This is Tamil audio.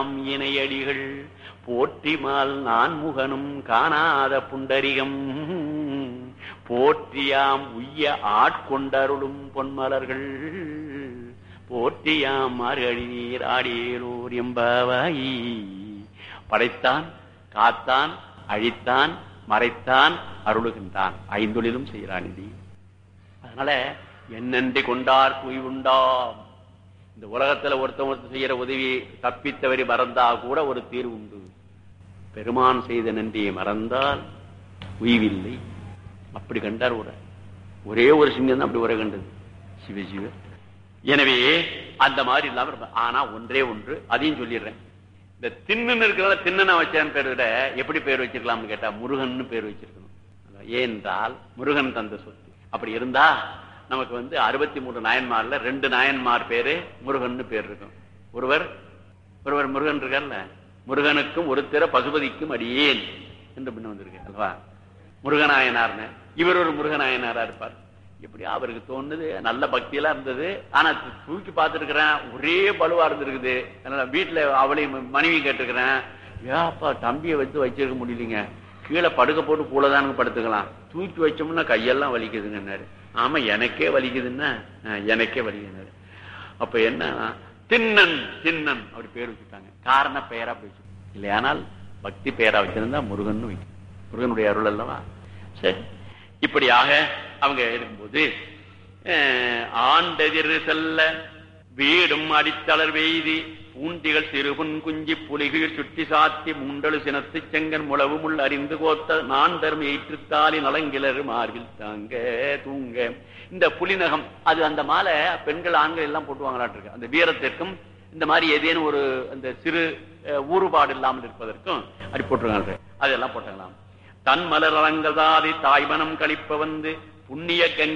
போற்றியாம் இணையடிகள் போற்றிமால் நான் முகனும் காணாத புண்டரிகம் போற்றியாம் உய்ய ஆட்கொண்டருளும் பொன்மலர்கள் போற்றியாம் மார்கழி நீர் ஆடியலூர் எம்பாவாயி படைத்தான் காத்தான் அழித்தான் மறைத்தான் அருளுகின்றான் ஐந்தொழிலும் செய்கிறான் இது அதனால என்னென்று கொண்டார் உண்டாம் இந்த உலகத்துல ஒருத்தன் ஒருத்தர் செய்யற உதவி தப்பித்தவரி மறந்தா கூட ஒரு தீர்வு உண்டு பெருமான் செய்த நன்றியை மறந்தால் உய்வில்லை அப்படி கண்டார் உரை ஒரே ஒரு சிங்கம் தான் அப்படி உரை கண்டது சிவ சிவ எனவே அந்த மாதிரி இல்லாம இருப்ப- ஆனா ஒன்றே ஒன்று அதையும் சொல்லிடுறேன் இந்த திண்ணுன்னு இருக்கிறத திண்ணனை வச்சான்னு பேர் விட எப்படி பேர் வச்சிருக்கலாம்னு கேட்டா முருகன்னு பேர் வச்சிருக்கணும் ஏனென்றால் முருகன் தந்த சொத்து அப்படி இருந்தா நமக்கு வந்து அறுபத்தி மூணு நாயன்மார்ல ரெண்டு நாயன்மார் பேரு முருகன்னு பேர் இருக்கும் ஒருவர் ஒருவர் முருகன் இருக்கார்ல முருகனுக்கும் ஒருத்தர பசுபதிக்கும் அடியேன் என்று பின்ன வந்திருக்கு அல்லவா முருகநாயனார்னு இவர் ஒரு முருகநாயனாரா இருப்பார் எப்படி அவருக்கு தோணுது நல்ல பக்தியெல்லாம் இருந்தது ஆனா து- தூக்கி பார்த்துருக்கிறேன் ஒரே பலுவா இருந்திருக்குது அதனால வீட்டுல அவளையும் மனைவி கேட்டிருக்கிறேன் ஏப்பா தம்பியை வச்சு வச்சிருக்க முடியலீங்க கீழே படுக்க போட்டு கூடதானுங்க படுத்துக்கலாம் தூக்கி வச்சோம்னா கையெல்லாம் வலிக்குதுங்கன்னாரு ஆமா எனக்கே வலிக்குதுன்னா "ஆ, எனக்கே வலிக்குதுன்னாரு அப்ப என்ன திண்ணன் திண்ணன் அப்படி பேர் வச்சுட்டாங்க காரண பெயரா போயிடுச்சு இல்லையானால் பக்தி பெயரா வச்சிருந்தா முருகன் வைக்கும் முருகனுடைய அருள் அல்லவா சரி இப்படியாக அவங்க இருக்கும்போது அஹ், ஆண்டெதிர் செல்ல வீடும் அடித்தளர் வெய்தி பூண்டிகள் சிறுபுன் குஞ்சி புலிகள் சுட்டி சாத்தி மூண்டலு சினத்து செங்கன் முளவு முள் அறிந்து கோத்த நான் தரும் ஏற்றுத்தாலி நலங்கிலர் மார்பில் தாங்க தூங்க இந்த புலிநகம் அது அந்த மாலை பெண்கள் ஆண்கள் எல்லாம் போட்டுவாங்களாட்டு இருக்கு அந்த வீரத்திற்கும் இந்த மாதிரி ஏதேனும் ஒரு அந்த சிறு அஹ், ஊறுபாடு இல்லாமல் இருப்பதற்கும் அப்படி போட்டிருக்காங்க அதெல்லாம் போட்டாங்களாம் தன் மலர் அரங்கதாதி தாய்மனம் கழிப்ப வந்து புண்ணிய கங்கை